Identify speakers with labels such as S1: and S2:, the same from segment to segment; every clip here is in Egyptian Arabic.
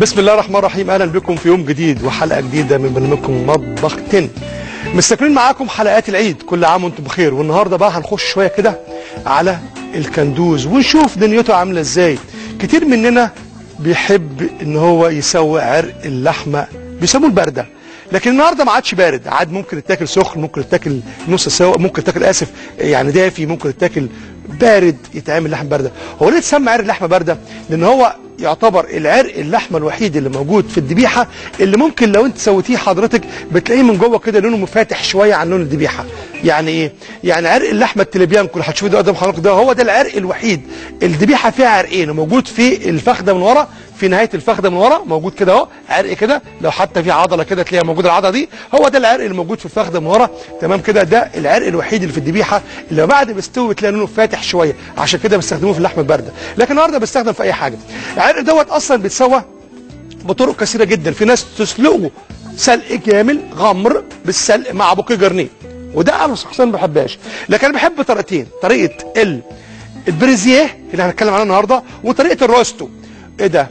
S1: بسم الله الرحمن الرحيم اهلا بكم في يوم جديد وحلقه جديده من برنامجكم مطبخ تن مستكملين معاكم حلقات العيد كل عام وانتم بخير والنهارده بقى هنخش شويه كده على الكندوز ونشوف دنيته عامله ازاي كتير مننا بيحب ان هو يسوي عرق اللحمه بيسموه البرده لكن النهارده ما عادش بارد عاد ممكن يتاكل سخن ممكن يتاكل نص سوا ممكن يتاكل اسف يعني دافي ممكن يتاكل بارد يتعمل لحم بارده هو ليه اتسمى عرق اللحمه بارده لان هو يعتبر العرق اللحمه الوحيد اللي موجود في الذبيحه اللي ممكن لو انت سويتيه حضرتك بتلاقيه من جوه كده لونه مفاتح شويه عن لون الذبيحه يعني ايه يعني عرق اللحمه التليبيانكو اللي هتشوفوه ده قدام حضرتك ده هو ده العرق الوحيد الذبيحه فيها عرقين موجود في الفخده من ورا في نهايه الفخده من ورا موجود كده اهو عرق كده لو حتى في عضله كده تلاقيها موجوده العضله دي هو ده العرق اللي موجود في الفخده من ورا تمام كده ده العرق الوحيد اللي في الذبيحه اللي بعد ما يستوي تلاقي لونه فاتح شويه عشان كده بيستخدموه في اللحمه البارده لكن النهارده بيستخدم في اي حاجه العرق دوت اصلا بيتسوى بطرق كثيره جدا في ناس تسلقه سلق كامل غمر بالسلق مع بوكيه جرنيه وده انا شخصيا ما بحبهاش لكن انا بحب طريقتين طريقه ال البريزيه اللي هنتكلم عنها النهارده وطريقه الروستو ايه ده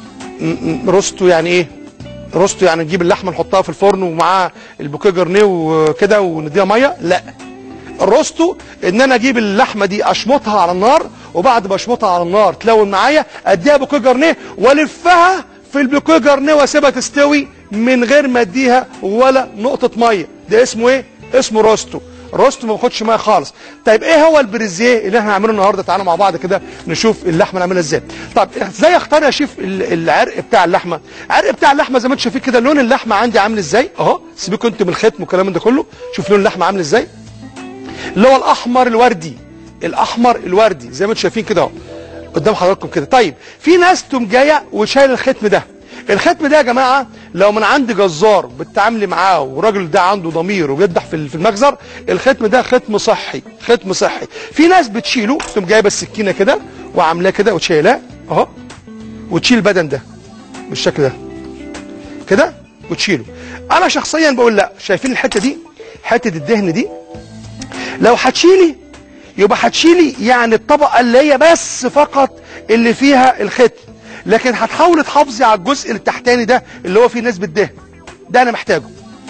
S1: روستو يعني ايه روستو يعني نجيب اللحمه نحطها في الفرن ومعاها البوكيه جرنيه وكده ونديها ميه لا الروستو ان انا اجيب اللحمه دي اشمطها على النار وبعد ما اشمطها على النار تلون معايا اديها بوكيه جرنيه والفها في البوكيه جرنيه واسيبها تستوي من غير ما اديها ولا نقطه ميه ده اسمه ايه اسمه روستو روست ما باخدش ميه خالص طيب ايه هو البريزيه اللي احنا هنعمله النهارده تعالوا مع بعض كده نشوف اللحمه نعملها ازاي طب ازاي اختار يا شيف العرق بتاع اللحمه العرق بتاع اللحمه زي ما انتم شايفين كده لون اللحمه عندي عامل ازاي اهو سيبكم انتوا من الختم والكلام ده كله شوف لون اللحمه عامل ازاي اللي هو الاحمر الوردي الاحمر الوردي زي ما انتم شايفين كده اهو قدام حضراتكم كده طيب في ناس تقوم جايه وشايل الختم ده الختم ده يا جماعه لو من عند جزار بتتعاملي معاه والراجل ده عنده ضمير وبيذبح في المخزر الختم ده ختم صحي ختم صحي في ناس بتشيله تقوم جايبه السكينه كده وعاملاه كده وتشيلاه اهو وتشيل البدن ده بالشكل ده كده وتشيله انا شخصيا بقول لا شايفين الحته دي حته الدهن دي لو هتشيلي يبقى هتشيلي يعني الطبقه اللي هي بس فقط اللي فيها الختم لكن هتحاولي تحافظي على الجزء التحتاني ده اللي هو فيه نسبه دهن ده انا محتاجه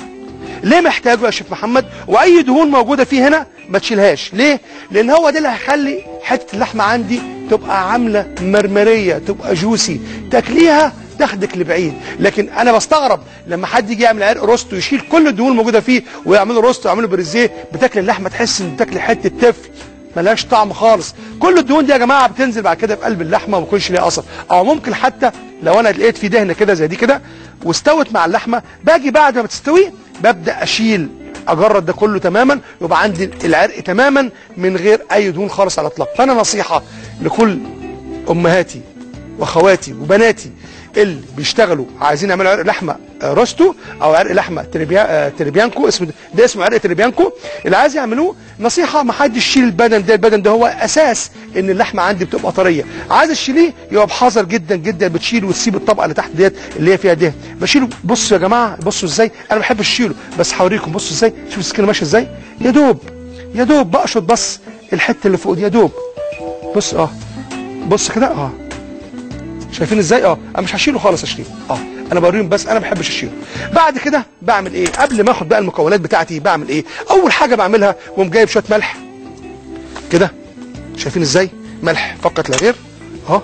S1: ليه محتاجه يا شيخ محمد واي دهون موجوده فيه هنا ما تشيلهاش ليه لان هو ده اللي هيخلي حته اللحمه عندي تبقى عامله مرمريه تبقى جوسي تاكليها تاخدك لبعيد لكن انا بستغرب لما حد يجي يعمل عرق روست ويشيل كل الدهون الموجوده فيه ويعملوا روست ويعملوا بريزيه بتاكل اللحمه تحس ان بتاكل حته طفل ملهاش طعم خالص كل الدهون دي يا جماعه بتنزل بعد كده في قلب اللحمه وما يكونش ليها اثر او ممكن حتى لو انا لقيت في دهنه كده زي دي كده واستوت مع اللحمه باجي بعد ما تستوي ببدا اشيل اجرد ده كله تماما يبقى عندي العرق تماما من غير اي دهون خالص على الاطلاق فانا نصيحه لكل امهاتي واخواتي وبناتي اللي بيشتغلوا عايزين يعملوا عرق لحمه روستو او عرق لحمه تريبيا تريبيانكو اسمه ده اسمه عرق تريبيانكو اللي عايز يعملوه نصيحه ما حدش يشيل البدن ده البدن ده هو اساس ان اللحمه عندي بتبقى طريه عايز تشيليه يبقى بحذر جدا جدا بتشيله وتسيب الطبقه اللي تحت ديت اللي هي فيها دهن بشيله بصوا يا جماعه بصوا ازاي انا ما بحبش اشيله بس هوريكم بصوا ازاي شوفوا السكينه ماشيه ازاي يا دوب يا دوب بقشط بس الحته اللي فوق دي يا دوب بص اه بص كده اه شايفين ازاي اه انا مش هشيله خالص اشيله اه انا بوريهم بس انا ما بحبش اشيله بعد كده بعمل ايه قبل ما اخد بقى المكونات بتاعتي بعمل ايه اول حاجه بعملها واقوم جايب شويه ملح كده شايفين ازاي ملح فقط لا غير اهو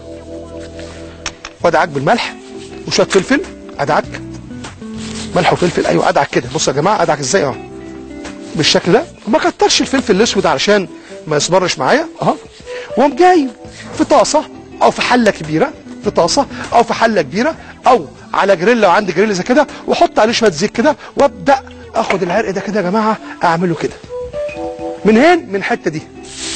S1: وادعك بالملح وشويه فلفل ادعك ملح وفلفل ايوه ادعك كده بصوا يا جماعه ادعك ازاي اهو بالشكل ده ما كترش الفلفل الاسود علشان ما يصبرش معايا اهو واقوم جاي في طاسه او في حله كبيره في طاسه او في حله كبيره او على جريل لو عندي جريل زي كده واحط عليه شويه زيت كده وابدا اخد العرق ده كده يا جماعه اعمله كده من هين من الحته دي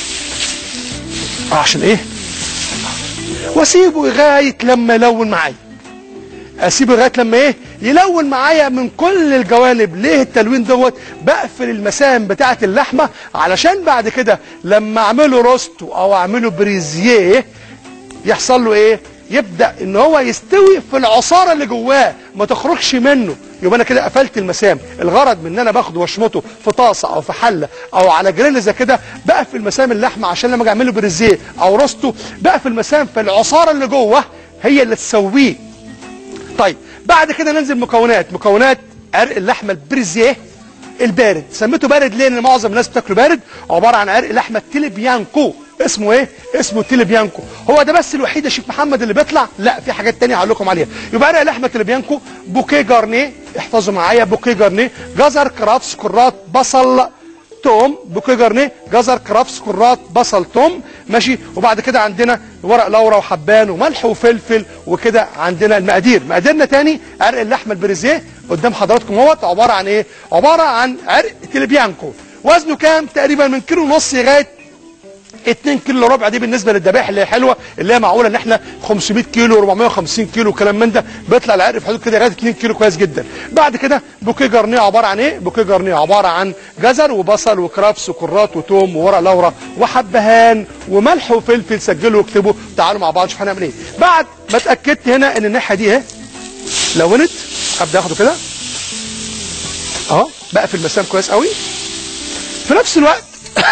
S1: اه عشان ايه واسيبه لغايه لما يلون معايا اسيبه لغايه لما ايه يلون معايا من كل الجوانب ليه التلوين دوت بقفل المسام بتاعه اللحمه علشان بعد كده لما اعمله روستو او اعمله بريزيه يحصل له ايه يبدا ان هو يستوي في العصاره اللي جواه ما تخرجش منه يبقى انا كده قفلت المسام الغرض من ان انا باخده واشمطه في طاسه او في حله او على جريل زي كده بقفل مسام اللحمه عشان لما اجي اعمله بريزيه او روستو بقفل مسام في العصاره اللي جوه هي اللي تسويه طيب بعد كده ننزل مكونات مكونات عرق اللحمه البريزيه البارد سميته بارد ليه لان معظم الناس بتاكله بارد عباره عن عرق لحمه تيليبيانكو اسمه ايه اسمه تيليبيانكو هو ده بس الوحيد يا شيخ محمد اللي بيطلع لا في حاجات تانية هقول لكم عليها يبقى عرق لحمه تيليبيانكو بوكيه جارنيه احفظوا معايا بوكيه جارنيه جزر كرافس كرات بصل توم بوكيه جارنيه جزر كرافس كرات بصل توم ماشي وبعد كده عندنا ورق لورا وحبان وملح وفلفل وكده عندنا المقادير مقاديرنا تاني عرق اللحمه البريزيه قدام حضراتكم اهوت عباره عن ايه عباره عن عرق تيليبيانكو وزنه كام تقريبا من كيلو ونص لغايه 2 كيلو ربع دي بالنسبه للذبائح اللي هي حلوه اللي هي معقوله ان احنا 500 كيلو 450 كيلو كلام من ده بيطلع العرق في حدود كده لغايه 2 كيلو كويس جدا بعد كده بوكيه جارنيه عباره عن ايه بوكيه جارنيه عباره عن جزر وبصل وكرابس وكرات وتوم وورق لورا وحبهان وملح وفلفل سجلوا واكتبوا تعالوا مع بعض نشوف هنعمل ايه بعد ما اتاكدت هنا ان الناحيه دي اهي لونت ابدا اخده كده اهو بقفل المسام كويس قوي في نفس الوقت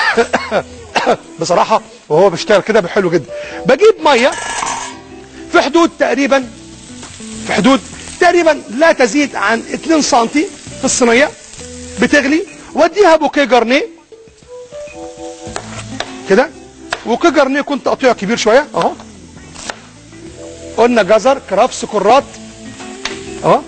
S1: بصراحه وهو بيشتغل كده حلو جدا بجيب ميه في حدود تقريبا في حدود تقريبا لا تزيد عن 2 سم في الصينيه بتغلي واديها بوكيه جارنيه كده بوكيه جارنيه كنت تقطيعه كبير شويه اهو قلنا جزر كرفس كرات اهو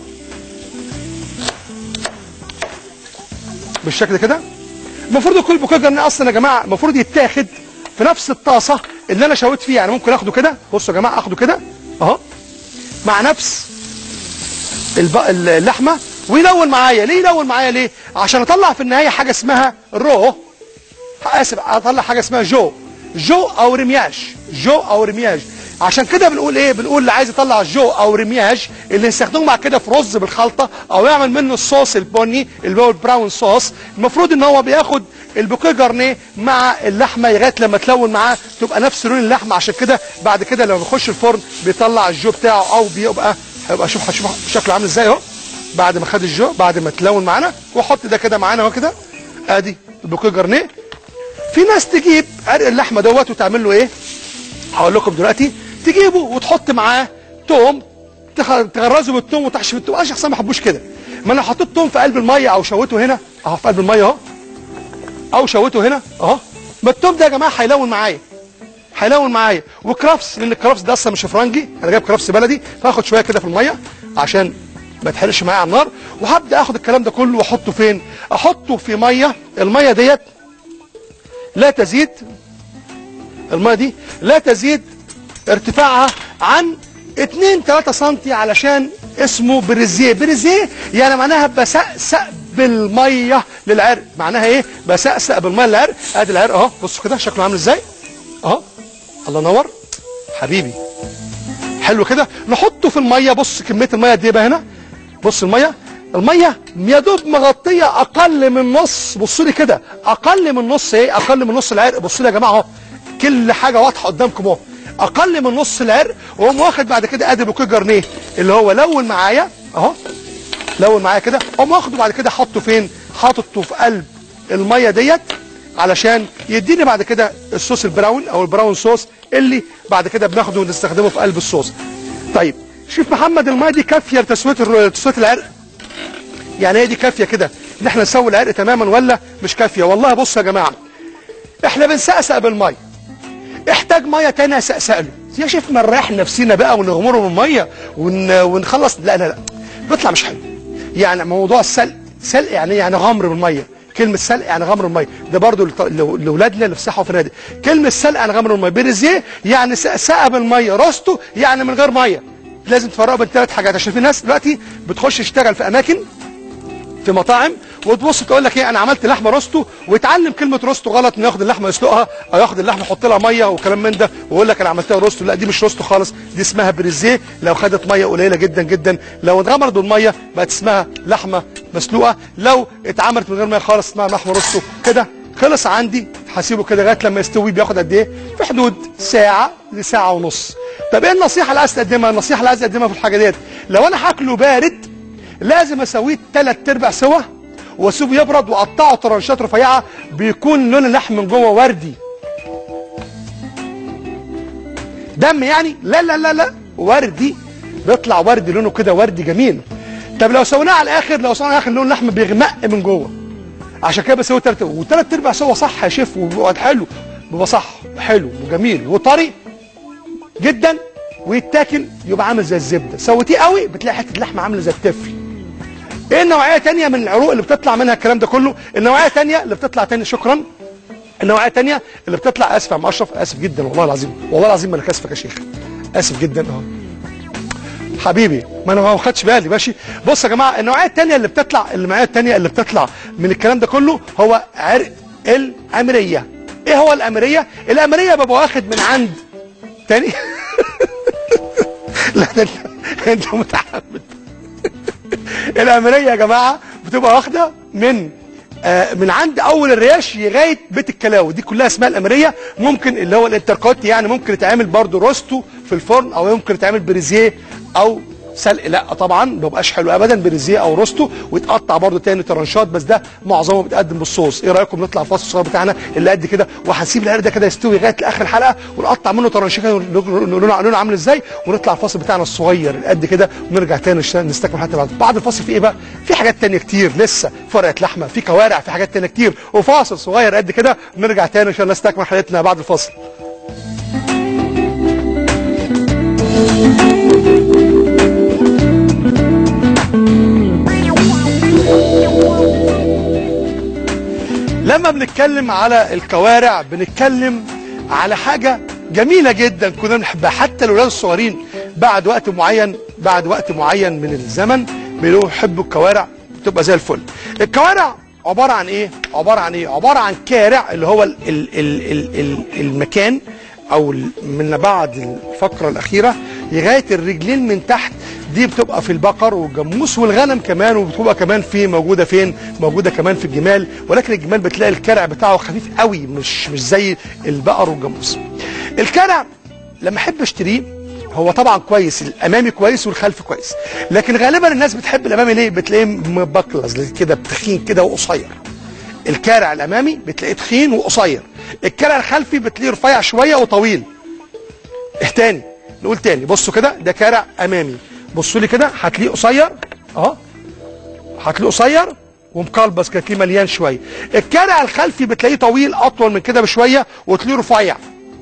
S1: بالشكل كده المفروض كل بوكيه جرنيه اصلا يا جماعه المفروض يتاخد في نفس الطاسه اللي انا شويت فيها يعني ممكن اخده كده بصوا يا جماعه اخده كده اهو مع نفس الب... اللحمه ويلون معايا ليه يلون معايا ليه عشان اطلع في النهايه حاجه اسمها رو اسف اطلع حاجه اسمها جو جو او رمياج جو او رمياج عشان كده بنقول ايه بنقول اللي عايز يطلع جو او رمياج اللي نستخدمه بعد كده في رز بالخلطه او يعمل منه الصوص البني اللي هو البراون صوص المفروض ان هو بياخد البوكيه جارنيه مع اللحمه لغايه لما تلون معاه تبقى نفس لون اللحمه عشان كده بعد كده لما بيخش الفرن بيطلع الجو بتاعه او بيبقى هيبقى شوف هشوف شكله عامل ازاي اهو بعد ما خد الجو بعد ما تلون معانا واحط ده كده معانا اهو كده ادي البوكيه جارنيه في ناس تجيب عرق اللحمه دوت وتعمل له ايه هقول لكم دلوقتي تجيبه وتحط معاه توم تغرزه بالتوم وتحشي بالتوم انا شخصيا ما بحبوش كده ما انا حطيت توم في قلب الميه او شويته هنا اهو في قلب الميه اهو او شويته هنا اهو ما التوم ده يا جماعه هيلون معايا هيلون معايا وكرافس لان الكرافس ده اصلا مش فرنجي انا جايب كرافس بلدي فاخد شويه كده في الميه عشان ما تحرقش معايا على النار وهبدا اخد الكلام ده كله واحطه فين احطه في ميه الميه ديت لا تزيد الميه دي لا تزيد ارتفاعها عن 2 3 سم علشان اسمه بريزيه بريزيه يعني معناها بسقسق بالميه للعرق معناها ايه بسقسق بالميه للعرق ادي العرق اهو بصوا كده شكله عامل ازاي اهو الله ينور حبيبي حلو كده نحطه في الميه بص كميه الميه قد ايه بقى هنا بص الميه الميه يا دوب مغطيه اقل من نص بصوا لي كده اقل من نص ايه اقل من نص العرق بصوا لي يا جماعه اهو كل حاجه واضحه قدامكم اهو اقل من نص العرق واقوم واخد بعد كده ادي بوكيه جرنيه اللي هو لون معايا اهو لون معايا كده اقوم واخده بعد كده حاطه فين حاطه في قلب الميه ديت علشان يديني بعد كده الصوص البراون او البراون صوص اللي بعد كده بناخده ونستخدمه في قلب الصوص طيب شوف محمد الميه دي كافيه لتسويه تسويه العرق يعني هي دي كافيه كده ان احنا نسوي العرق تماما ولا مش كافيه والله بصوا يا جماعه احنا بنسقسق بالميه احتاج ميه تانية اسقسق له يا شيف ما نريح نفسينا بقى ونغمره من ميه ون... ونخلص لا لا لا بيطلع مش حلو يعني موضوع السلق سلق يعني يعني غمر بالميه كلمة سلق يعني غمر المية ده برضو لأولادنا اللي في صحة وفي نادي كلمة سلق يعني غمر المية بريزيه يعني سقسقة بالمية روستو يعني من غير مية لازم تفرقوا بين ثلاث حاجات عشان في ناس دلوقتي بتخش تشتغل في أماكن في مطاعم وتبص تقول لك ايه انا عملت لحمه روستو ويتعلم كلمه روستو غلط انه ياخد اللحمه يسلقها او ياخد اللحمه يحط لها ميه وكلام من ده ويقول لك انا عملتها روستو لا دي مش روستو خالص دي اسمها بريزيه لو خدت ميه قليله جدا جدا لو اتغمرت بالميه بقت اسمها لحمه مسلوقه لو اتعملت من غير ميه خالص اسمها لحمه روستو كده خلص عندي هسيبه كده لغايه لما يستوي بياخد قد ايه في حدود ساعه لساعه ونص طب ايه النصيحه اللي عايز تقدمها النصيحه اللي عايز اقدمها في الحاجه ديت لو انا هاكله بارد لازم اسويه ثلاث ارباع سوا واسيبه يبرد واقطعه طرنشات رفيعه بيكون لون اللحم من جوه وردي دم يعني لا لا لا لا وردي بيطلع وردي لونه كده وردي جميل طب لو سويناه على الاخر لو سويناه على الاخر لون اللحمه بيغمق من جوه عشان كده بسوي تلات وثلاث ارباع سوا صح يا شيف وبيقعد حلو بيبقى صح حلو وجميل وطري جدا ويتاكل يبقى عامل زي الزبده سويتيه قوي بتلاقي حته اللحمه عامله زي التفل ايه النوعيه تانية من العروق اللي بتطلع منها الكلام ده كله النوعيه تانية اللي بتطلع تاني شكرا النوعيه تانية اللي بتطلع اسف يا عم اشرف اسف جدا والله العظيم والله العظيم ما انا كاسفك يا شيخ اسف جدا اهو حبيبي ما انا ما خدش بالي ماشي بص يا جماعه النوعيه الثانيه اللي بتطلع النوعيه الثانيه اللي بتطلع من الكلام ده كله هو عرق الامريه ايه هو الامريه الامريه ببقى واخد من عند تاني لا ده انت انت متعمد الامريه يا جماعه بتبقى واخده من آه من عند اول الرياش لغايه بيت الكلاوي دي كلها اسمها الامريه ممكن اللي هو الانتركوت يعني ممكن يتعمل برضو روستو في الفرن او ممكن يتعمل بريزيه او سلق لا طبعا ما بيبقاش حلو ابدا بريزيه او روستو ويتقطع برضو تاني ترانشات بس ده معظمه بيتقدم بالصوص ايه رايكم نطلع الفاصل الصغير بتاعنا اللي قد كده وهنسيب العرق ده كده يستوي لغايه لاخر الحلقه ونقطع منه ترانشات لونه لونه عامل ازاي ونطلع الفاصل بتاعنا الصغير اللي قد كده ونرجع تاني نستكمل حتى بعد بعد الفاصل في ايه بقى في حاجات تانية كتير لسه فرقه لحمه في كوارع في حاجات تانية كتير وفاصل صغير قد كده ونرجع تاني عشان نستكمل حلقتنا بعد الفاصل لما بنتكلم على الكوارع بنتكلم على حاجة جميلة جدا كنا بنحبها حتى الأولاد الصغيرين بعد وقت معين بعد وقت معين من الزمن بيحبوا الكوارع بتبقى زي الفل الكوارع عبارة عن ايه عبارة عن ايه عبارة عن كارع اللي هو ال ال ال ال ال المكان او من بعد الفقرة الاخيرة لغاية الرجلين من تحت دي بتبقى في البقر والجاموس والغنم كمان وبتبقى كمان في موجوده فين موجوده كمان في الجمال ولكن الجمال بتلاقي الكرع بتاعه خفيف قوي مش مش زي البقر والجاموس الكرع لما احب اشتريه هو طبعا كويس الامامي كويس والخلفي كويس لكن غالبا الناس بتحب الامامي ليه بتلاقيه مبكلز كده تخين كده وقصير الكارع الامامي بتلاقيه تخين وقصير الكارع الخلفي بتلاقيه رفيع شويه وطويل إيه تاني نقول تاني بصوا كده ده كارع امامي بصوا لي كده هتلاقيه قصير اهو هتلاقيه قصير ومقلبص كده تلاقيه مليان شويه الكارع الخلفي بتلاقيه طويل اطول من كده بشويه وتلاقيه رفيع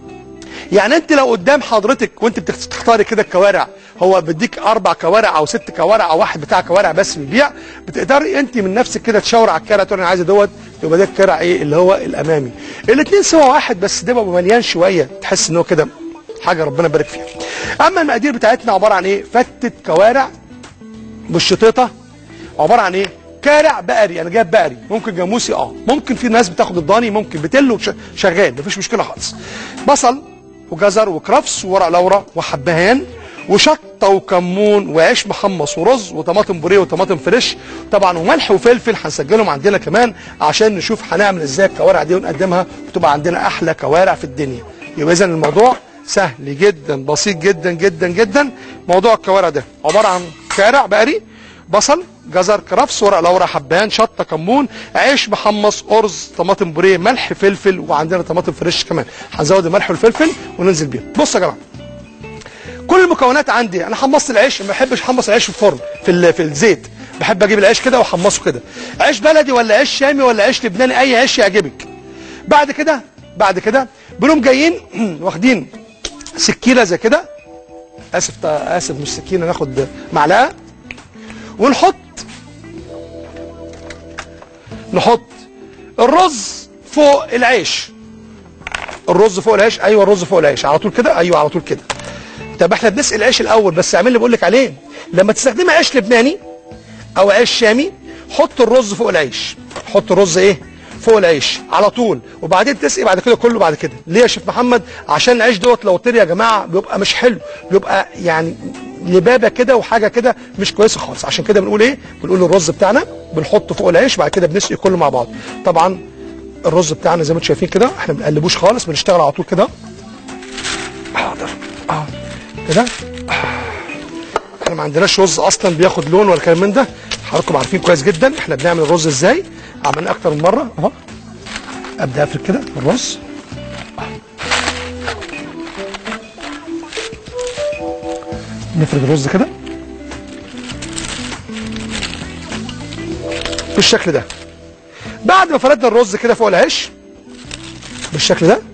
S1: يعني انت لو قدام حضرتك وانت بتختاري كده الكوارع هو بيديك اربع كوارع او ست كوارع او واحد بتاع كوارع بس بيبيع بتقدري انت من نفسك كده تشاور على الكارع تقول انا عايزه دوت يبقى ده الكارع ايه اللي هو الامامي الاثنين سوا واحد بس ده بيبقى مليان شويه تحس ان هو كده حاجه ربنا يبارك فيها اما المقادير بتاعتنا عباره عن ايه فتة كوارع بالشطيطه عباره عن ايه كارع بقري انا جايب بقري ممكن جاموسي اه ممكن في ناس بتاخد الضاني ممكن بتلو شغال مفيش مشكله خالص بصل وجزر وكرفس وورق لورا وحبهان وشطه وكمون وعيش محمص ورز وطماطم بوريه وطماطم فريش طبعا وملح وفلفل هنسجلهم عندنا كمان عشان نشوف هنعمل ازاي الكوارع دي ونقدمها وتبقى عندنا احلى كوارع في الدنيا يبقى اذا الموضوع سهل جدا بسيط جدا جدا جدا موضوع الكوارع ده عباره عن كارع بقري بصل جزر كرفس ورق لورا حبان شطه كمون عيش محمص ارز طماطم بوريه ملح فلفل وعندنا طماطم فريش كمان هنزود الملح والفلفل وننزل بيهم بص يا جماعه كل المكونات عندي انا حمصت العيش ما بحبش احمص العيش في الفرن في في الزيت بحب اجيب العيش كده واحمصه كده عيش بلدي ولا عيش شامي ولا عيش لبناني اي عيش يعجبك بعد كده بعد كده بنقوم جايين واخدين سكينه زي كده اسف اسف مش سكينه ناخد معلقه ونحط نحط الرز فوق العيش الرز فوق العيش ايوه الرز فوق العيش على طول كده ايوه على طول كده طب احنا بنسقي العيش الاول بس اعمل اللي بقول لك عليه لما تستخدمي عيش لبناني او عيش شامي حط الرز فوق العيش حط الرز ايه فوق العيش على طول وبعدين تسقي بعد كده كله بعد كده ليه يا شيف محمد عشان العيش دوت لو طري يا جماعه بيبقى مش حلو بيبقى يعني لبابه كده وحاجه كده مش كويسه خالص عشان كده بنقول ايه بنقول الرز بتاعنا بنحطه فوق العيش بعد كده بنسقي كله مع بعض طبعا الرز بتاعنا زي ما انتم شايفين كده احنا ما بنقلبوش خالص بنشتغل على طول كده حاضر اه كده احنا ما عندناش رز اصلا بياخد لون ولا كلام من ده حضراتكم عارفين كويس جدا احنا بنعمل الرز ازاي عملناه اكتر من مره اهو ابدا افرد كده الرز نفرد الرز كده بالشكل ده بعد ما فردنا الرز كده فوق العيش بالشكل ده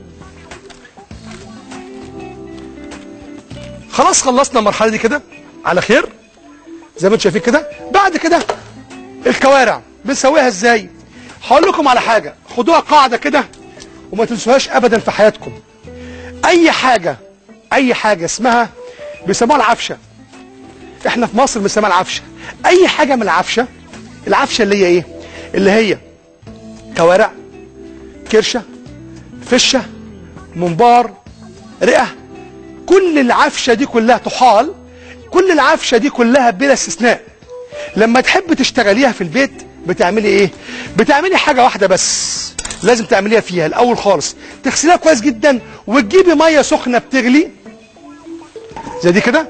S1: خلاص خلصنا المرحله دي كده على خير زي ما انتم شايفين كده بعد كده الكوارع بنسويها ازاي هقول لكم على حاجه خدوها قاعده كده وما تنسوهاش ابدا في حياتكم اي حاجه اي حاجه اسمها بيسموها العفشه احنا في مصر بنسميها العفشه اي حاجه من العفشه العفشه اللي هي ايه اللي هي كوارع كرشه فشه منبار رئه كل العفشه دي كلها طحال كل العفشه دي كلها بلا استثناء لما تحب تشتغليها في البيت بتعملي ايه بتعملي حاجه واحده بس لازم تعمليها فيها الاول خالص تغسليها كويس جدا وتجيبي ميه سخنه بتغلي زي دي كده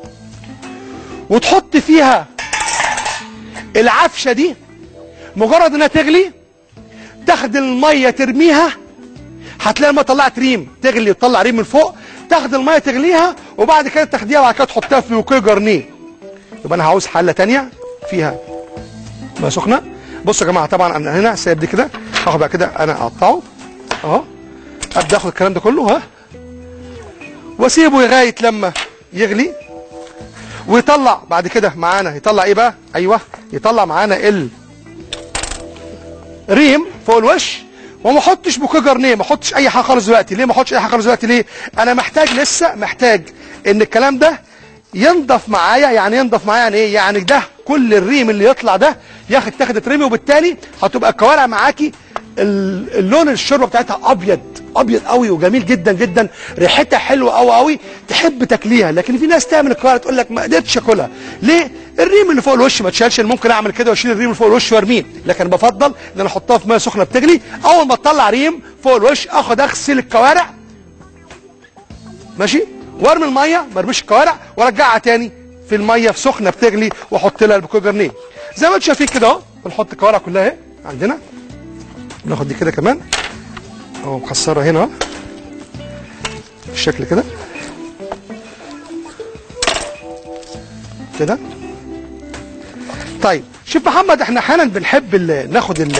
S1: وتحط فيها العفشه دي مجرد انها تغلي تاخد الميه ترميها هتلاقي الميه طلعت ريم تغلي وتطلع ريم من فوق تاخد الميه تغليها وبعد كده تاخديها وبعد كده تحطها في بوكيه جرنيه يبقى انا عاوز حله تانية فيها ميه سخنه بصوا يا جماعه طبعا انا هنا سايب دي كده هاخد بقى كده انا اقطعه اهو ابدا اخد الكلام ده كله ها واسيبه لغايه لما يغلي ويطلع بعد كده معانا يطلع ايه بقى ايوه يطلع معانا ال ريم فوق الوش وما احطش بوكيه جرنيه ما احطش اي حاجه خالص دلوقتي ليه ما احطش اي حاجه خالص دلوقتي ليه انا محتاج لسه محتاج ان الكلام ده ينضف معايا يعني ينضف معايا يعني ايه يعني ده كل الريم اللي يطلع ده ياخد تاخد ترمي وبالتالي هتبقى الكوارع معاكي ال- اللون الشوربه بتاعتها ابيض ابيض قوي وجميل جدا جدا ريحتها حلوه قوي قوي تحب تاكليها لكن في ناس تعمل الكوارع تقول لك ما قدرتش اكلها ليه الريم اللي فوق الوش ما تشالش أنا ممكن اعمل كده واشيل الريم اللي فوق الوش وارميه لكن بفضل ان انا احطها في ميه سخنه بتغلي اول ما تطلع ريم فوق الوش اخد اغسل الكوارع ماشي وارمي الميه ما ارميش الكوارع وارجعها تاني في الميه في سخنه بتغلي واحط لها البوكيه جرنيه زي ما انتم شايفين كده اهو بنحط الكوارع كلها اهي عندنا ناخد دي كده كمان اهو مكسره هنا اهو بالشكل كده كده طيب شوف محمد احنا احيانا بنحب ال- ناخد ال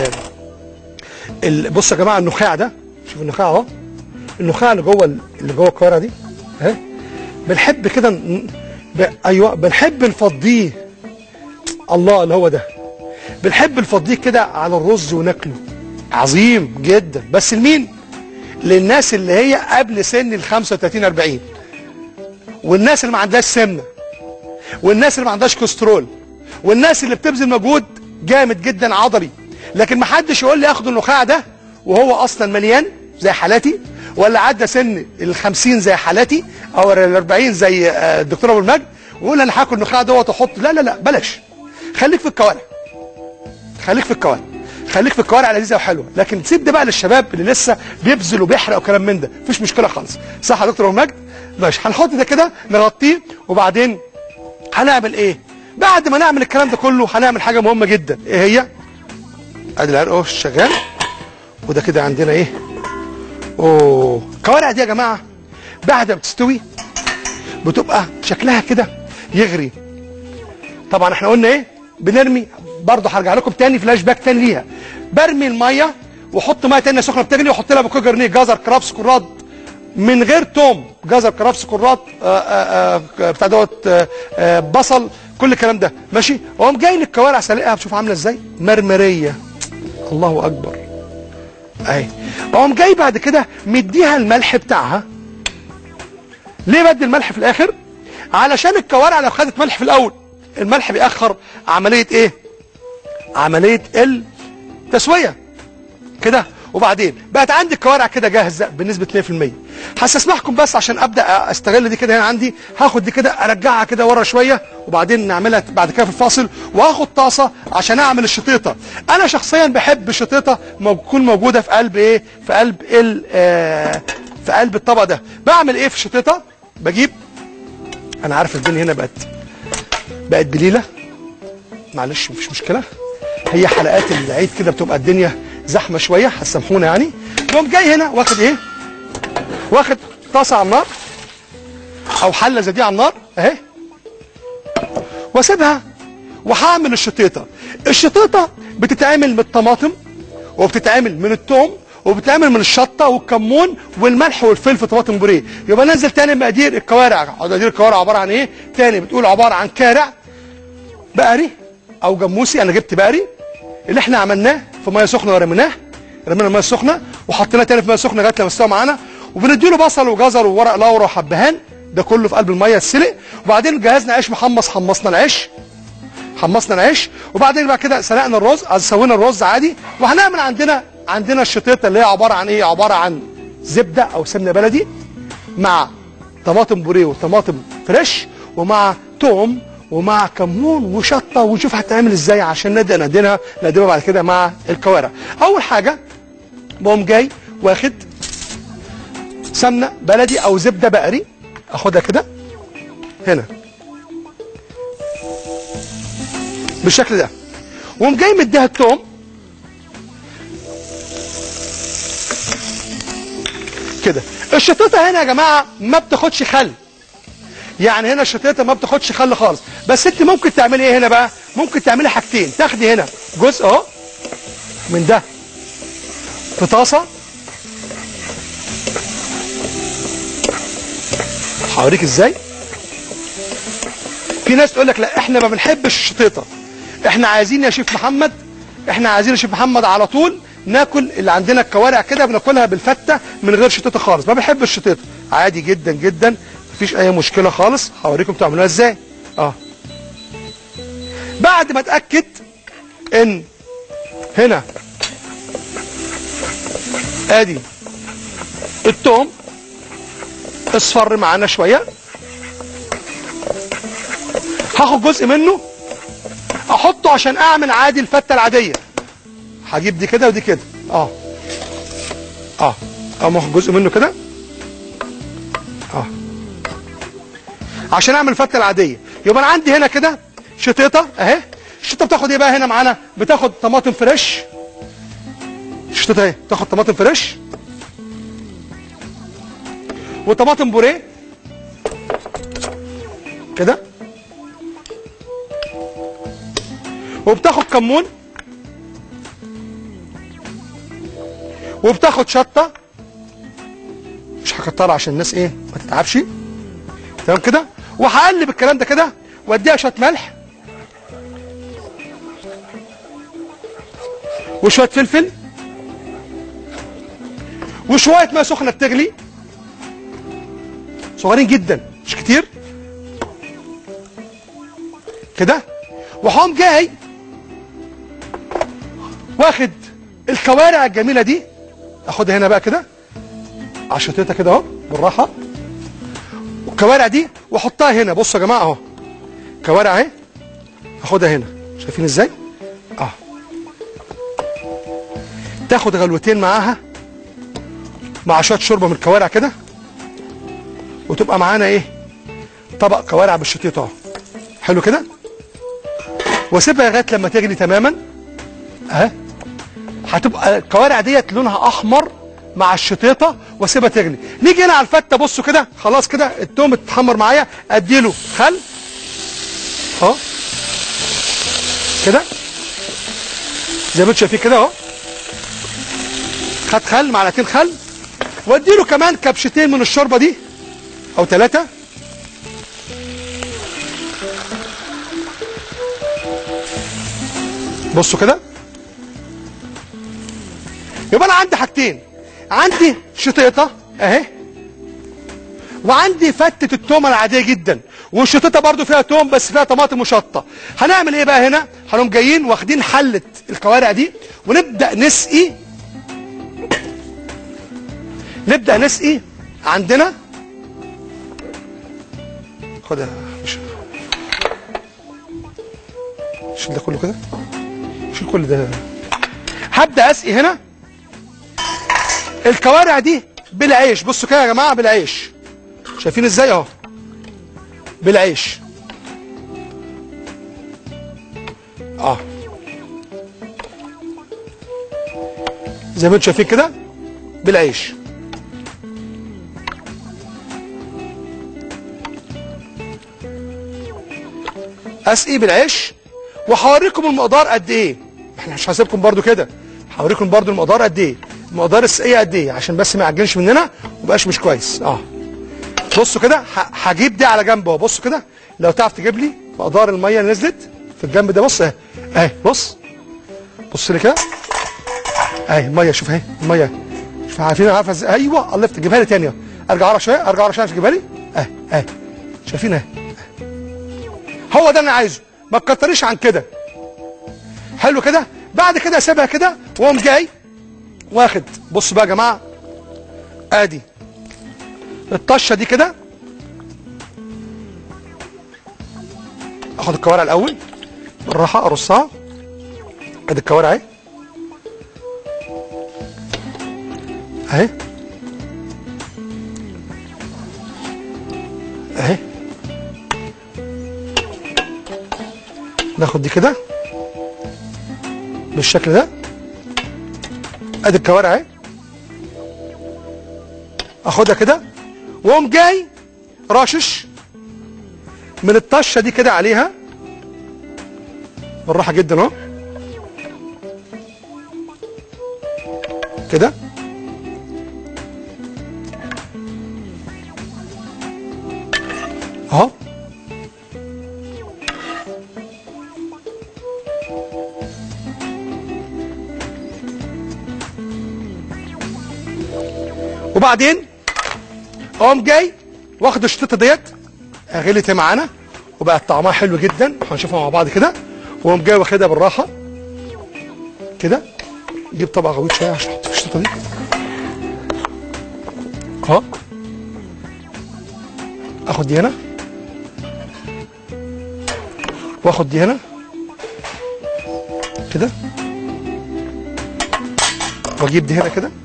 S1: ال- بصوا يا جماعه النخاع ده شوف النخاع اهو النخاع اللي جوه ال- اللي جوه الكوارع دي اهي بنحب كده ن- ب... ايوه بنحب نفضيه الله اللي هو ده بنحب نفضيه كده على الرز وناكله عظيم جدا بس لمين للناس اللي هي قبل سن ال 35 40 والناس اللي ما عندهاش سمنه والناس اللي ما عندهاش كوليسترول والناس اللي بتبذل مجهود جامد جدا عضلي لكن ما حدش يقول لي اخد النخاع ده وهو اصلا مليان زي حالاتي ولا عدى سن ال 50 زي حالاتي او ال 40 زي آه، الدكتور ابو المجد ويقول انا هاكل النخاع دوت واحط لا لا لا بلاش خليك في الكوارع خليك في الكوارع خليك في الكوارع لذيذه وحلوه لكن سيب ده بقى للشباب اللي لسه بيبذل وبيحرق وكلام من ده مفيش مشكله خالص صح يا دكتور ابو المجد ماشي هنحط ده كده نغطيه وبعدين هنعمل ايه بعد ما نعمل الكلام ده كله هنعمل حاجه مهمه جدا ايه هي ادي العرق اهو شغال وده كده عندنا ايه اوه الكوارع دي يا جماعه بعد ما تستوي بتبقى شكلها كده يغري طبعا احنا قلنا ايه بنرمي برضه هرجع لكم تاني فلاش باك تاني ليها برمي الميه واحط ميه تانية سخنه بتغلي واحط لها بوكيه جرنيه جزر كرابس كرات من غير توم جزر كرابس كرات آه، آه، آه، بتاع دوت آه، آه، بصل كل الكلام ده ماشي واقوم جاي للكوارع سلقها بشوف عامله ازاي مرمريه الله اكبر اهي اقوم جاي بعد كده مديها الملح بتاعها ليه بدي الملح في الاخر علشان الكوارع لو خدت ملح في الاول الملح بيأخر عملية ايه عملية التسوية كده وبعدين بقت عندي الكوارع كده جاهزة بنسبة 2% هستسمحكم بس عشان ابدا استغل دي كده هنا عندي هاخد دي كده ارجعها كده ورا شويه وبعدين نعملها بعد كده في الفاصل واخد طاسه عشان اعمل الشطيطه انا شخصيا بحب الشطيطه مو- تكون موجوده في قلب ايه في قلب ال آه في قلب الطبق ده بعمل ايه في الشطيطه بجيب انا عارف الدنيا هنا بقت بقت بليله معلش مفيش مشكله هي حلقات العيد كده بتبقى الدنيا زحمه شويه هتسامحونا يعني بقوم جاي هنا واخد ايه واخد طاسه على النار او حله زي دي على النار اهي واسيبها وهعمل الشطيطه الشطيطه بتتعمل من الطماطم وبتتعمل من الثوم وبتتعمل من الشطه والكمون والملح والفلفل طماطم بوريه يبقى ننزل تاني مقادير الكوارع مقادير الكوارع عباره عن ايه تاني بتقول عباره عن كارع بقري او جاموسي انا جبت بقري اللي احنا عملناه في ميه سخنه ورميناه رمينا الميه السخنه وحطيناه تاني في ميه سخنه لغايه لما استوى معانا وبنديله بصل وجزر وورق لورا وحبهان ده كله في قلب الميه السلق وبعدين جهزنا عيش محمص حمصنا العيش حمصنا العيش وبعدين بعد كده سلقنا الرز أو سوينا الرز عادي وهنعمل عندنا عندنا الشطيطه اللي هي عباره عن ايه عباره عن زبده او سمنه بلدي مع طماطم بوريه وطماطم فريش ومع توم ومع كمون وشطه ونشوف هتعمل ازاي عشان نبدا نقدمها نقدمها بعد كده مع الكوارع اول حاجه بقوم جاي واخد سمنه بلدي او زبده بقري اخدها كده هنا بالشكل ده وقوم جاي مديها التوم كده الشطيطه هنا يا جماعه ما بتاخدش خل يعني هنا الشطيطه ما بتاخدش خل خالص بس انت ممكن تعملي ايه هنا بقى ممكن تعملي حاجتين تاخدي هنا جزء اهو من ده في طاسه هوريك ازاي في ناس تقول لك لا احنا ما بنحبش الشطيطه احنا عايزين يا شيف محمد احنا عايزين يا شيف محمد على طول ناكل اللي عندنا الكوارع كده بناكلها بالفته من غير شطيطه خالص ما بنحبش الشطيطه عادي جدا جدا مفيش اي مشكله خالص هوريكم تعملوها ازاي اه بعد ما اتاكد ان هنا ادي التوم اصفر معانا شويه هاخد جزء منه احطه عشان اعمل عادي الفته العاديه هجيب دي كده ودي كده اه اه اقوم اخد جزء منه كده اه عشان اعمل الفته العاديه يبقى انا عندي هنا كده شطيطه اهي الشطه بتاخد ايه بقى هنا معانا بتاخد طماطم فريش الشطيطه اهي بتاخد طماطم فريش وطماطم بوريه كده وبتاخد كمون وبتاخد شطه مش هكترها عشان الناس ايه ما تتعبش تمام كده وهقلب الكلام ده كده واديها شويه ملح وشويه فلفل وشويه ميه سخنه بتغلي صغيرين جدا مش كتير كده وهقوم جاي واخد الكوارع الجميله دي اخدها هنا بقى كده على شطيتها كده اهو بالراحه والكوارع دي واحطها هنا بصوا يا جماعه اهو كوارع اهي اخدها هنا شايفين ازاي اه تاخد غلوتين معاها مع شويه شوربه من الكوارع كده وتبقى معانا ايه طبق كوارع بالشطيط اهو حلو كده واسيبها لغايه لما تغلي تماما اهي هتبقى الكوارع ديت لونها احمر مع الشطيطه واسيبها تغلي نيجي هنا على الفته بصوا كده خلاص كده التوم اتحمر معايا اديله خل اهو كده زي ما انتم شايفين كده اهو خد خل معلقتين خل واديله كمان كبشتين من الشوربه دي او ثلاثه بصوا كده يبقى انا عندي حاجتين عندي شطيطه اهي وعندي فتة التومة العادية جدا والشطيطة برضو فيها توم بس فيها طماطم وشطة هنعمل ايه بقى هنا هنقوم جايين واخدين حلة الكوارع دي ونبدأ نسقي نبدأ نسقي عندنا خدها مش شيل ده كله كده شيل كل ده هبدأ اسقي هنا الكوارع دي بالعيش بصوا كده يا جماعه بالعيش شايفين ازاي اهو بالعيش اه زي ما انتم شايفين كده بالعيش اسقي بالعيش وهوريكم المقدار قد ايه احنا مش هسيبكم برضو كده هوريكم برضو المقدار قد ايه مقدار السقيه قد ايه عشان بس ما يعجنش مننا ومبقاش مش كويس اه بصوا كده ه- هجيب دي على جنب اهو بصوا كده لو تعرف تجيب لي مقدار الميه اللي نزلت في الجنب ده بص اهي اهي بص بص لي كده اهي الميه شوف اهي الميه شوف عارفين عارفه ازاي ايوه الله يفتح جيبها لي تاني اهو. ارجع ورا شويه ارجع ورا شويه عشان تجيبها لي اهي اهي شايفين اهي هو ده اللي انا عايزه ما تكتريش عن كده حلو كده بعد كده اسيبها كده واقوم جاي واخد بص بقى يا جماعه ادي الطشه دي كده اخد الكوارع الاول بالراحه ارصها ادي الكوارع اهي اهي اهي ناخد دي كده بالشكل ده ادي الكوارع اهي اخدها كده واقوم جاي راشش من الطشه دي كده عليها بالراحه جدا اهو كده اهو وبعدين اقوم جاي واخد الشطه ديت غلت معانا وبقت طعمها حلو جدا هنشوفها مع بعض كده واقوم جاي واخدها بالراحه كده جيب طبق غويط شويه عشان احط في الشطه دي اهو اخد دي هنا واخد دي هنا كده واجيب دي هنا كده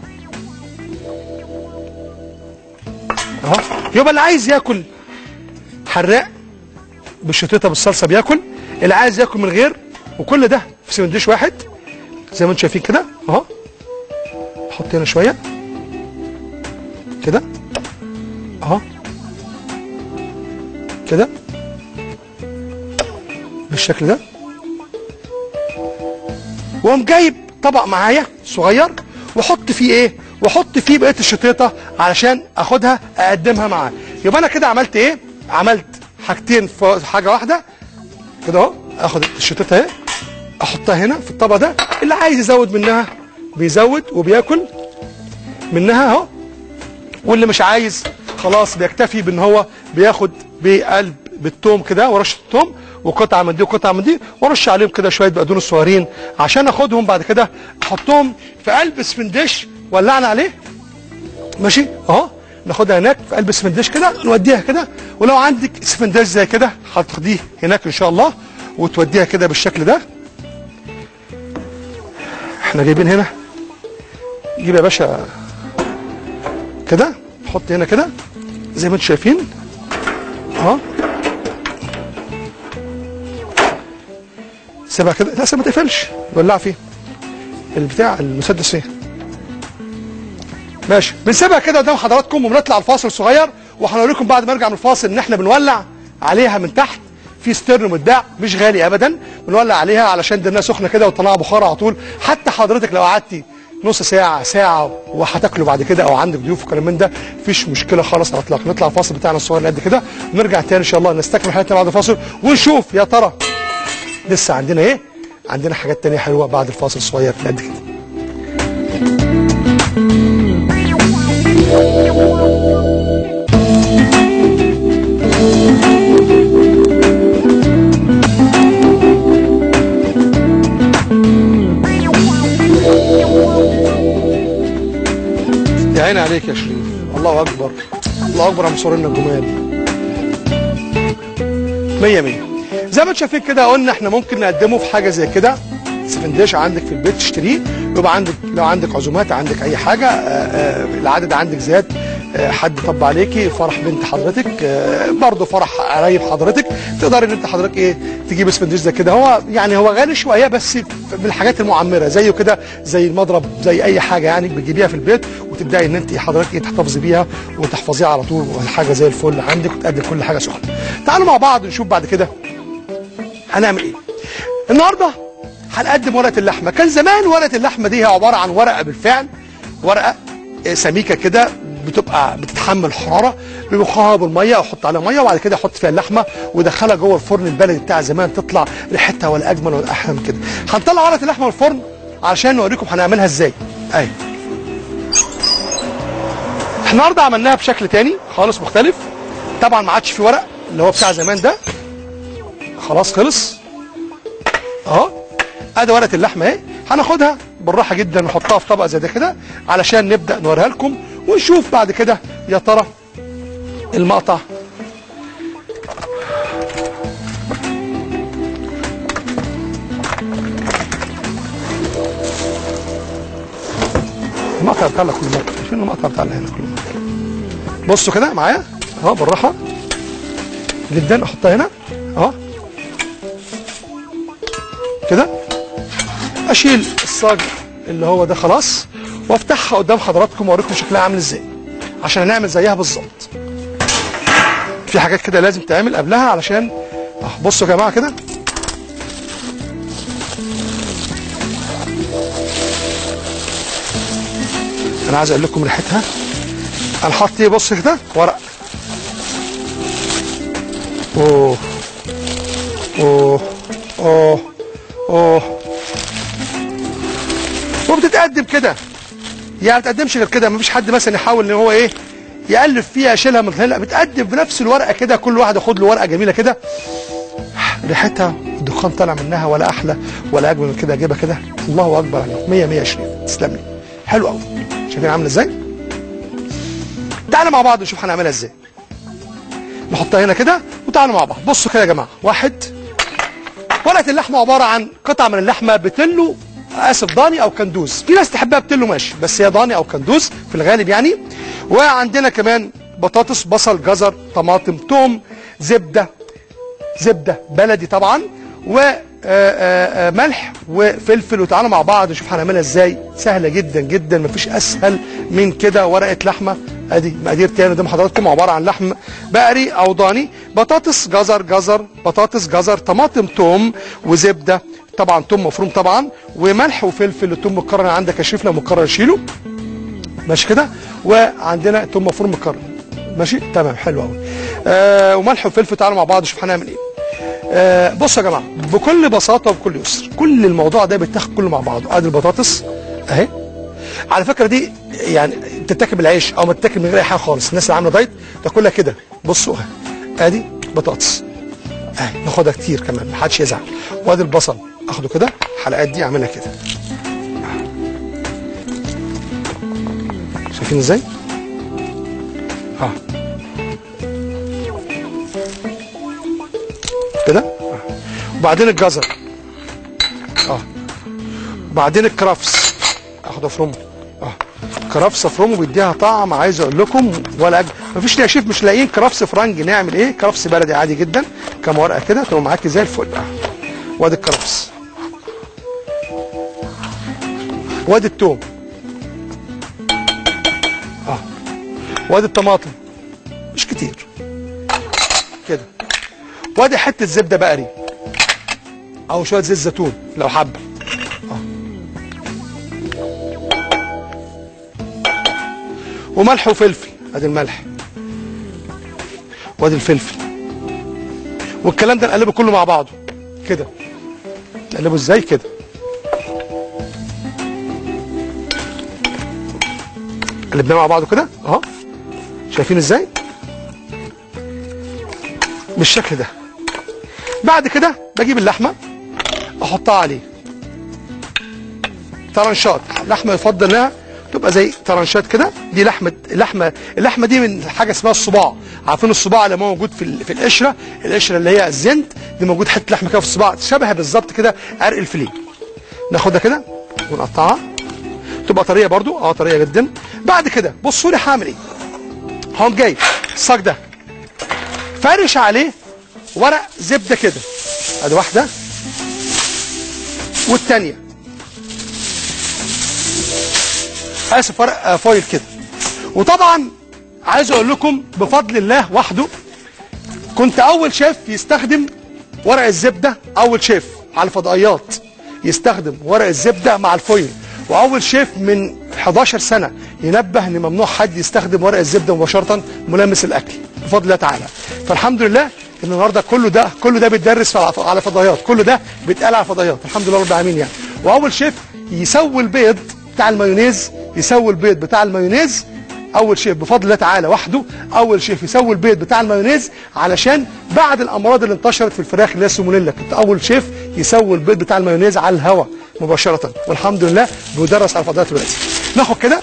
S1: اهو يبقى اللي عايز ياكل حراق بالشطيطه بالصلصه بياكل اللي عايز ياكل من غير وكل ده في سندوتش واحد زي ما انتم شايفين كده اهو احط هنا شويه كده اهو كده بالشكل ده واقوم جايب طبق معايا صغير واحط فيه ايه واحط فيه بقيه الشطيطه علشان اخدها اقدمها معاه يبقى انا كده عملت ايه عملت حاجتين في حاجه واحده كده اهو اخد الشطيطه اهي احطها هنا في الطبق ده اللي عايز يزود منها بيزود وبياكل منها اهو واللي مش عايز خلاص بيكتفي بان هو بياخد بقلب بالثوم كده ورشه الثوم وقطعه من دي وقطعه من دي وارش عليهم كده شويه بقدونس صغيرين عشان اخدهم بعد كده احطهم في قلب سفندش ولعنا عليه ماشي اهو ناخدها هناك في قلب سفندش كده نوديها كده ولو عندك سفندش زي كده هتاخديه هناك ان شاء الله وتوديها كده بالشكل ده احنا جايبين هنا جيب يا باشا كده حط هنا كده زي ما انتم شايفين اهو سيبها كده لا سيبها ما تقفلش ولع فيه البتاع المسدس ايه ماشي بنسيبها كده قدام حضراتكم وبنطلع الفاصل صغير وهنوريكم بعد ما نرجع من الفاصل ان احنا بنولع عليها من تحت في ستيرن متباع مش غالي ابدا بنولع عليها علشان دنها سخنه كده وتطلع بخار على طول حتى حضرتك لو قعدتي نص ساعة ساعة وهتاكلوا بعد كده أو عندك ضيوف وكلام من ده مفيش مشكلة خالص على الإطلاق نطلع الفاصل بتاعنا الصغير اللي قد كده ونرجع تاني إن شاء الله نستكمل حياتنا بعد الفاصل ونشوف يا ترى لسه عندنا إيه؟ عندنا حاجات تانية حلوة بعد الفاصل الصغير اللي قد كده يا عيني عليك يا شريف الله اكبر الله اكبر على مصورنا الجمال مية مية زي ما انتم شايفين كده قلنا احنا ممكن نقدمه في حاجه زي كده سفندش عندك في البيت تشتريه يبقى عندك لو عندك عزومات عندك اي حاجه آه، آه، العدد عندك زاد آه، حد طب عليكي فرح بنت حضرتك آه، برضه فرح قرايب حضرتك تقدر ان انت حضرتك ايه تجيب سفندش زي كده هو يعني هو غالي شويه بس من الحاجات المعمره زيه كده زي المضرب زي اي حاجه يعني بتجيبيها في البيت وتبداي ان انت حضرتك ايه تحتفظي بيها وتحفظيها على طول والحاجه زي الفل عندك وتقدم كل حاجه سخنه تعالوا مع بعض نشوف بعد كده هنعمل ايه النهارده هنقدم ورقه اللحمه كان زمان ورقه اللحمه دي هي عباره عن ورقه بالفعل ورقه آه، سميكه كده بتبقى بتتحمل حراره بيخها بالميه احط عليها ميه وبعد كده احط فيها اللحمه وادخلها جوه الفرن البلدي بتاع زمان تطلع ريحتها ولا اجمل ولا احلى من كده هنطلع ورقه اللحمه من الفرن علشان نوريكم هنعملها ازاي اهي احنا النهارده عملناها بشكل تاني خالص مختلف طبعا ما عادش في ورق اللي هو بتاع زمان ده خلاص خلص اهو ادي ورقه اللحمه اهي هناخدها بالراحه جدا نحطها في طبق زي ده كده علشان نبدا نوريها لكم ونشوف بعد كده يا ترى المقطع المقطع بتاع كل مره فين المقطع بتاع هنا كل مره بصوا كده معايا اهو بالراحه جدا احطها هنا اهو كده اشيل الصاج اللي هو ده خلاص وافتحها قدام حضراتكم واوريكم شكلها عامل ازاي عشان نعمل زيها بالظبط في حاجات كده لازم تعمل قبلها علشان اه بصوا يا جماعه كده انا عايز اقول لكم ريحتها انا حاطط ايه بص كده ورق اوه اوه اوه اوه وبتتقدم كده يعني ما بتقدمش غير كده مفيش حد مثلا يحاول ان هو ايه يالف فيها يشيلها من هنا بتقدم بنفس الورقه كده كل واحد ياخد له ورقه جميله كده ريحتها الدخان طالع منها ولا احلى ولا اجمل من كده اجيبها كده الله اكبر عليك 100 100 شريف تسلم لي حلو قوي شايفين عامله ازاي تعالوا مع بعض نشوف هنعملها ازاي نحطها هنا كده وتعالوا مع بعض بصوا كده يا جماعه واحد ورقه اللحمه عباره عن قطعه من اللحمه بتلو اسف ضاني او كندوز في ناس تحبها بتلو ماشي بس هي ضاني او كندوز في الغالب يعني وعندنا كمان بطاطس بصل جزر طماطم توم زبده زبده بلدي طبعا و آه، آه، آه، ملح وفلفل وتعالوا مع بعض نشوف هنعملها ازاي سهله جدا جدا مفيش اسهل من كده ورقه لحمه ادي مقادير تاني قدام حضراتكم عباره عن لحم بقري او ضاني بطاطس جزر جزر بطاطس جزر طماطم توم وزبده طبعا توم مفروم طبعا وملح وفلفل التوم مكرر عندك يا شريف لو مكرر شيله ماشي كده وعندنا توم مفروم مكرر ماشي تمام حلو قوي آه وملح وفلفل تعالوا مع بعض نشوف هنعمل ايه آه بصوا يا جماعه بكل بساطه وبكل يسر كل الموضوع ده بيتاخد كله مع بعضه ادي البطاطس اهي على فكره دي يعني تتاكل بالعيش او ما تتاكل من غير اي حاجه خالص الناس اللي عامله دايت تاكلها كده بصوا اهي ادي بطاطس اهي ناخدها كتير كمان محدش يزعل وادي البصل اخده كده الحلقات دي اعملها كده شايفين ازاي؟ اه كده آه. وبعدين الجزر اه وبعدين الكرفس اخده افرمه اه كرفس افرمه بيديها طعم عايز اقول لكم ولا أج... مفيش يا شيف مش لاقيين كرفس فرنجي نعمل ايه كرفس بلدي عادي جدا كام ورقه كده تبقى معاكي زي الفل اه وادي الكرفس وادي التوم اه وادي الطماطم مش كتير كده وادي حته زبده بقري او شويه زيت زيتون لو حابه آه. وملح وفلفل ادي الملح وادي الفلفل والكلام ده نقلبه كله مع بعضه كده نقلبه ازاي كده قلبناه مع بعضه كده اهو شايفين ازاي بالشكل ده بعد كده بجيب اللحمه احطها عليه طرنشات لحمه يفضل انها تبقى زي طرنشات كده دي لحمه اللحمه اللحمه دي من حاجه اسمها الصباع عارفين الصباع اللي موجود في ال- في القشره القشره اللي هي الزنت دي موجود حته لحمه كده في الصباع شبه بالظبط كده عرق الفيليه ناخدها كده ونقطعها تبقى طريه برضو اه طريه جدا بعد كده بصوا لي هعمل ايه هقوم جايب الصاج ده فرش عليه ورق زبده كده ادي واحده والتانيه اسف ورق آه، فويل كده وطبعا عايز اقول لكم بفضل الله وحده كنت اول شيف يستخدم ورق الزبده اول شيف على الفضائيات يستخدم ورق الزبده مع الفويل واول شيف من 11 سنه ينبه ان ممنوع حد يستخدم ورق الزبده مباشره ملامس الاكل بفضل الله تعالى فالحمد لله ان النهارده كله ده كله ده بيتدرس على على فضائيات كله ده بيتقال على فضائيات الحمد لله رب العالمين يعني واول شيف يسوي البيض بتاع المايونيز يسوي البيض بتاع المايونيز اول شيف بفضل الله تعالى وحده اول شيف يسوي البيض بتاع المايونيز علشان بعد الامراض اللي انتشرت في الفراخ اللي هي السالمونيلا كنت اول شيف يسوي البيض بتاع المايونيز على الهواء مباشره والحمد لله بيدرس على الفضائيات دلوقتي ناخد كده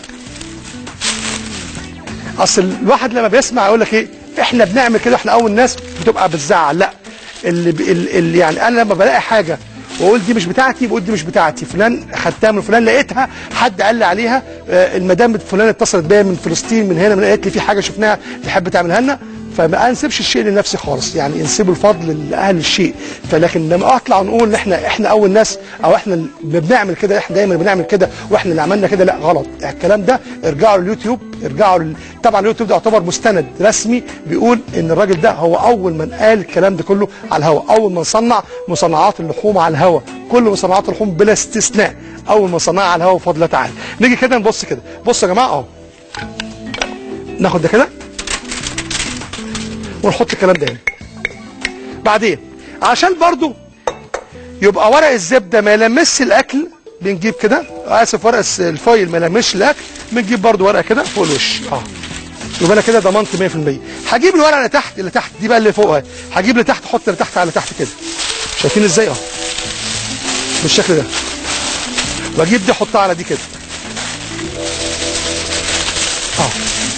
S1: اصل الواحد لما بيسمع يقول لك ايه احنا بنعمل كده احنا اول ناس بتبقى بتزعل لا اللي, ب... اللي يعني انا لما بلاقي حاجه واقول دي مش بتاعتي بقول دي مش بتاعتي فلان خدتها من فلان لقيتها حد قال لي عليها آه، المدام فلان اتصلت بيا من فلسطين من هنا من قالت لي في حاجه شفناها تحب تعملها لنا فما انسبش الشيء لنفسي خالص يعني انسبوا الفضل لاهل الشيء فلكن لما اطلع نقول ان احنا احنا اول ناس او احنا اللي بنعمل كده احنا دايما بنعمل كده واحنا اللي عملنا كده لا غلط الكلام ده ارجعوا لليوتيوب ارجعوا ل... طبعا اليوتيوب ده يعتبر مستند رسمي بيقول ان الراجل ده هو اول من قال الكلام ده كله على الهواء اول من صنع مصنعات اللحوم على الهواء كل مصنعات اللحوم بلا استثناء اول من صنعها على الهواء بفضل الله تعالى نيجي كده نبص كده بصوا يا جماعه اهو ناخد ده كده ونحط الكلام ده هنا بعدين عشان برضو يبقى ورق الزبده ما يلمسش الاكل بنجيب كده اسف ورق الس- الفويل ما يلمسش الاكل بنجيب برضو ورقه كده فوق الوش اه يبقى انا كده ضمنت 100% هجيب الورقه اللي تحت اللي تحت دي بقى اللي فوقها هجيب اللي تحت احط اللي تحت على تحت كده شايفين ازاي اه بالشكل ده واجيب دي احطها على دي كده اه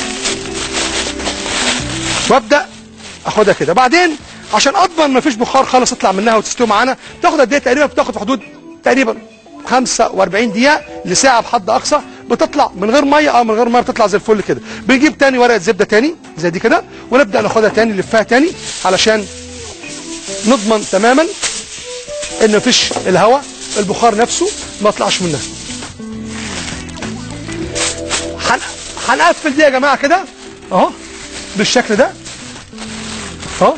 S1: وابدا اخدها كده بعدين عشان اضمن مفيش بخار خالص يطلع منها وتستوي معانا تاخد قد ايه تقريبا بتاخد في حدود تقريبا 45 دقيقه لساعه بحد اقصى بتطلع من غير ميه او من غير ميه بتطلع زي الفل كده بنجيب تاني ورقه زبده تاني زي دي كده ونبدا ناخدها تاني نلفها تاني علشان نضمن تماما ان مفيش الهواء البخار نفسه ما يطلعش منها هن- هنقفل دي يا جماعه كده اهو بالشكل ده اهو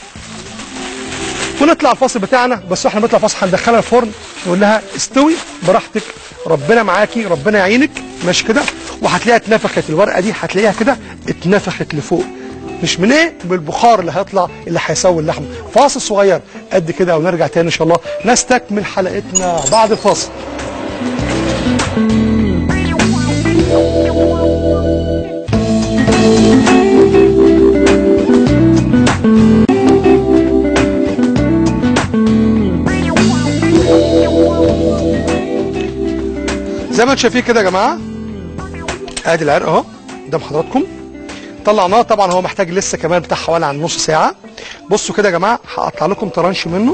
S1: ونطلع الفاصل بتاعنا بس احنا بنطلع فاصل هندخلها الفرن نقول لها استوي براحتك ربنا معاكي ربنا يعينك ماشي كده وهتلاقيها اتنفخت الورقه دي هتلاقيها كده اتنفخت لفوق مش من ايه من البخار اللي هيطلع اللي هيسوي اللحم فاصل صغير قد كده ونرجع تاني ان شاء الله نستكمل حلقتنا بعد الفاصل زي ما انتم شايفين كده يا جماعه ادي العرق اهو قدام حضراتكم طلعناه طبعا هو محتاج لسه كمان بتاع حوالي عن نص ساعه بصوا كده يا جماعه هقطع لكم طرنش منه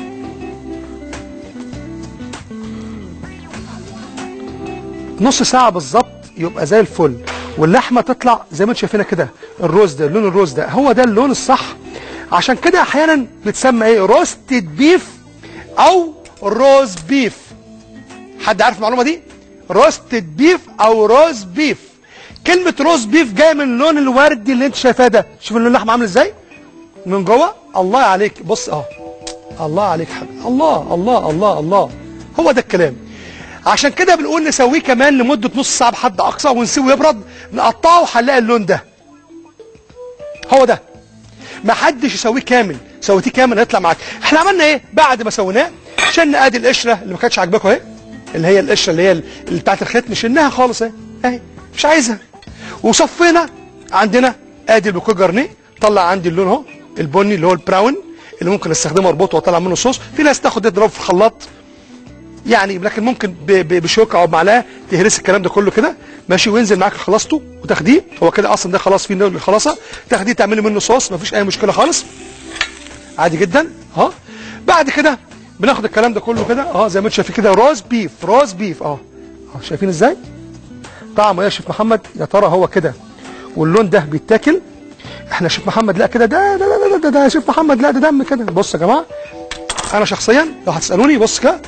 S1: نص ساعه بالظبط يبقى زي الفل واللحمه تطلع زي ما انتم شايفينها كده الروز ده لون الروز ده هو ده اللون الصح عشان كده احيانا بتسمى ايه روستد بيف او روز بيف حد عارف المعلومه دي روستد بيف او روز بيف كلمه روز بيف جايه من اللون الوردي اللي انت شايفاه ده شوف اللون اللحمه عامل ازاي من جوه الله عليك بص اه الله عليك حبيبي الله الله الله الله هو ده الكلام عشان كده بنقول نسويه كمان لمده نص ساعه بحد اقصى ونسيبه يبرد نقطعه هنلاقي اللون ده هو ده ما حدش يسويه كامل سويتيه كامل هيطلع معاك احنا عملنا ايه بعد ما سويناه شلنا ادي القشره اللي ما كانتش عاجباكم اهي اللي هي القشره اللي هي اللي بتاعت الختم شلناها خالص اهي اهي مش عايزها وصفينا عندنا ادي البوكيه جرنيه طلع عندي اللون اهو البني اللي هو البراون اللي ممكن استخدمه اربطه واطلع منه صوص في ناس تاخد دي تضربه في الخلاط يعني لكن ممكن ب- ب- بشوكه او بمعلقه تهرس الكلام ده كله كده ماشي وينزل معاك خلاصته وتاخديه هو كده اصلا ده خلاص فيه نوع الخلاصه تاخديه تعملي منه صوص مفيش اي مشكله خالص عادي جدا اه بعد كده بناخد الكلام ده كله كده اه زي ما انتم شايفين كده روز بيف روز بيف اه اه شايفين ازاي طعمه يا شيف محمد يا ترى هو كده واللون ده بيتاكل احنا شيف محمد لا كده ده ده ده ده, ده, ده يا شيف محمد لا ده دم كده بص يا جماعه انا شخصيا لو هتسالوني بص كده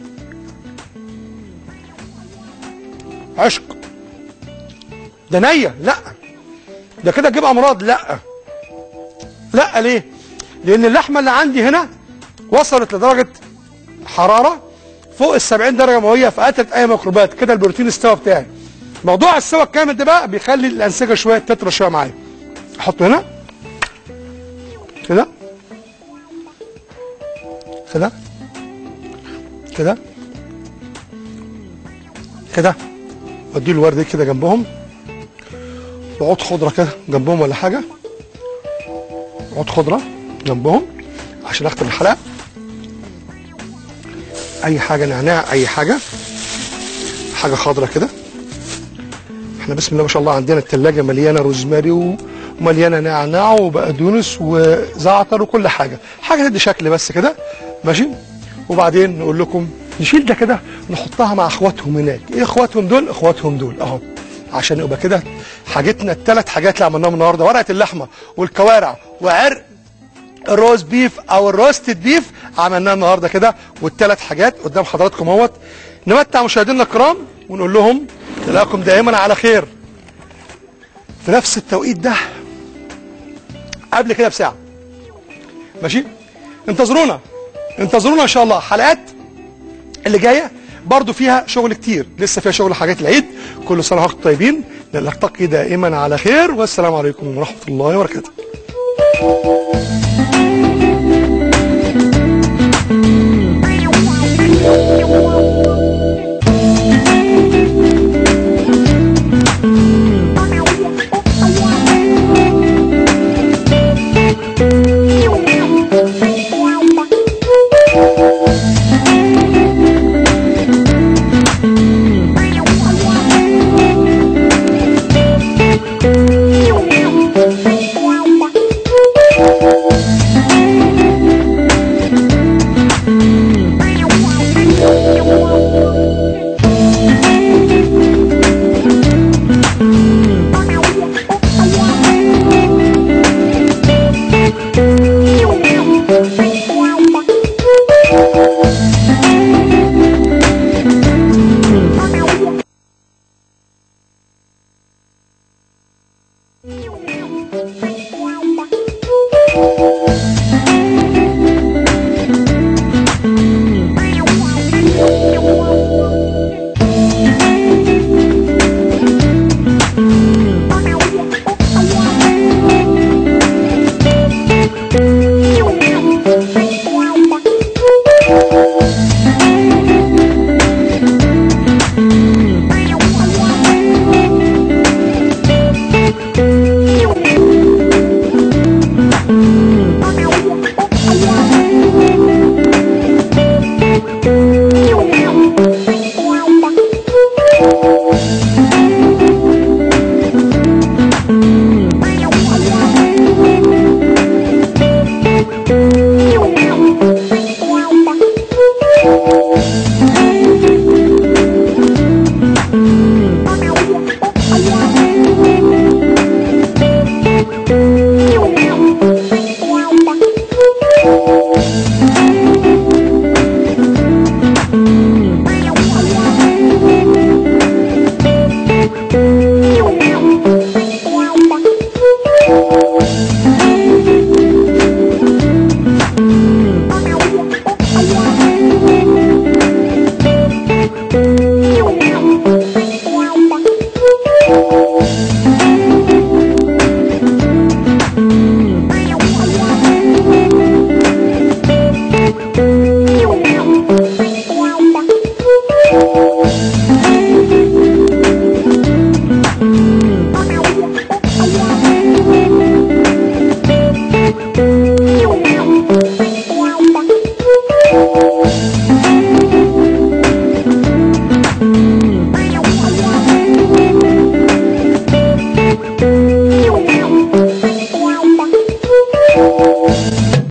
S1: عشق ده نية لا ده كده تجيب امراض لا لا ليه لان اللحمه اللي عندي هنا وصلت لدرجه حراره فوق ال 70 درجه مئويه فقتلت اي ميكروبات كده البروتين استوى بتاعي موضوع السوا الكامل ده بقى بيخلي الانسجه شويه تترى شويه معايا احطه هنا كده كده كده كده وادي له الورد كده جنبهم وعود خضره كده جنبهم ولا حاجه عود خضره جنبهم عشان اختم الحلقه اي حاجه نعناع اي حاجه حاجه خضره كده احنا بسم الله ما شاء الله عندنا التلاجة مليانه روزماري ومليانه نعناع وبقدونس وزعتر وكل حاجه حاجه تدي شكل بس كده ماشي وبعدين نقول لكم نشيل ده كده نحطها مع اخواتهم هناك ايه اخواتهم دول اخواتهم دول اهو عشان يبقى كده حاجتنا الثلاث حاجات اللي عملناهم النهارده ورقه اللحمه والكوارع وعرق الروز بيف او الروستد بيف عملناه النهارده كده والثلاث حاجات قدام حضراتكم اهوت نمتع مشاهدينا الكرام ونقول لهم نلاقيكم دائما على خير في نفس التوقيت ده قبل كده بساعه ماشي انتظرونا انتظرونا ان شاء الله حلقات اللي جايه برضو فيها شغل كتير لسه فيها شغل حاجات العيد كل سنه وانتم طيبين نلتقي دائما على خير والسلام عليكم ورحمه الله وبركاته
S2: Thank you.